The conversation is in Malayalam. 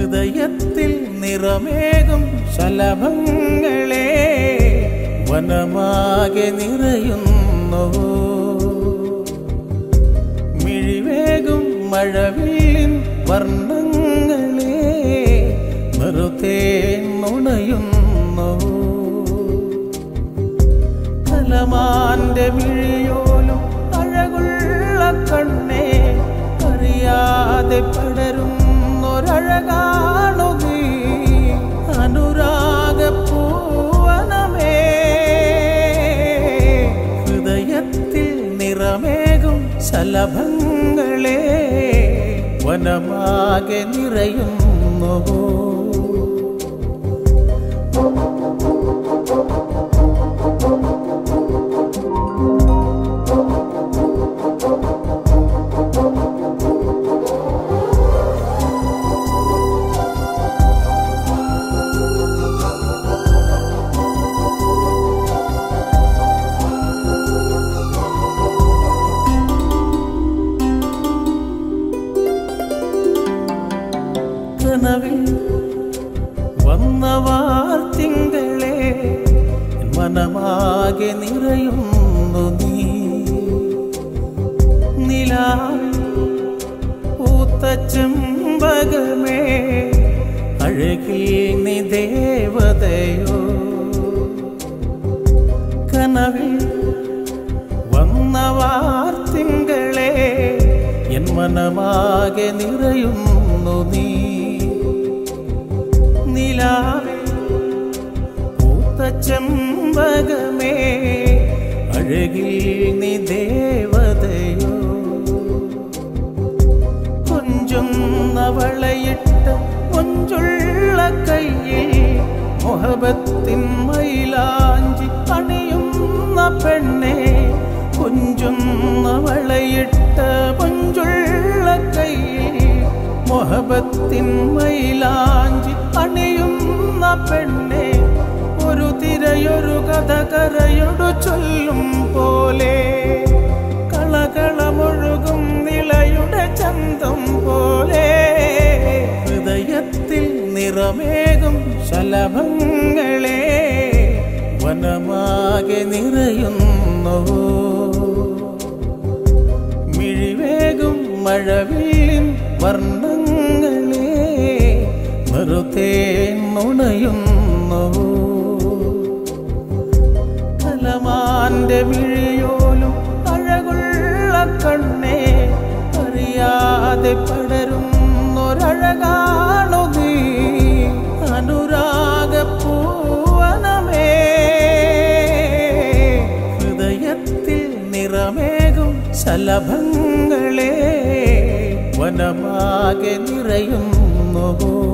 ഹൃദയത്തിൽ നിറമേകും ശലഭങ്ങളെ വനമാകെ നിറയുന്നു മിഴിവേകും മഴവില്ലിൻ വർണ്ണങ്ങളെ വെറുതെ നുണയുന്നു കലമാന്റെ മിഴിയോലും അഴകുള്ള കണ്ണേ അറിയാതെ പടരുന്നൊരഴകാണു നീ അനുരാഗ പൂവനമേ ഹൃദയത്തിൽ നിറമേകും ശലഭങ്ങളെ വനമാകെ നിറയുന്നു കനവിൽ വന്നവാർ തിങ്കളെ മനമാകെ നിറയുന്നു നീ നിലാവിൽ പൂത്ത ചെമ്പകമേ അഴകിൽ നീ ദേവതയോ കനവിൽ വന്നവാർ തിങ്കളെ എൻ മനമാകെ നിറയുന്നു നീ നിലാവേ പൂത്ത ചെമ്പകമേ അഴകിൽ നീ ദേവതയോ കൊഞ്ചുന്നവളയിട്ട കൊഞ്ചുള്ള കയ്യിൽ മൊഹബത്തിൻ മൈലാഞ്ചി അണിയുന്ന പെണ്ണെ കൊഞ്ചുന്നവളയിട്ട കൊഞ്ചുള്ള കയ്യിൽ മൊഹബത്തിൻ മൈലാഞ്ചി അണിയുന്ന പെണ്ണെ ഒരു തിരയൊരു കഥ കരയൊടു ചൊല്ലും പോലെ കളകളമൊഴുകും നിളയുടെ ചന്തം പോലെ ഹൃദയത്തിൽ നിറമേകും ശലഭങ്ങളെ വനമാകെ നിറയുന്നു മിഴിവേകും മഴവില്ലിൻ വർണ്ണങ്ങളെ വെറുതെ നുണയുന്നു കലമാന്റെ മിഴിയോലും അഴകുള്ള കണ്ണേ അറിയാതെ പടരുന്നൊരഴകാണു നീ അനുരാഗ പൂവനമേ ഹൃദയത്തിൽ നിറമേകും ശലഭങ്ങളെ വനമാകെ നിറയുന്നു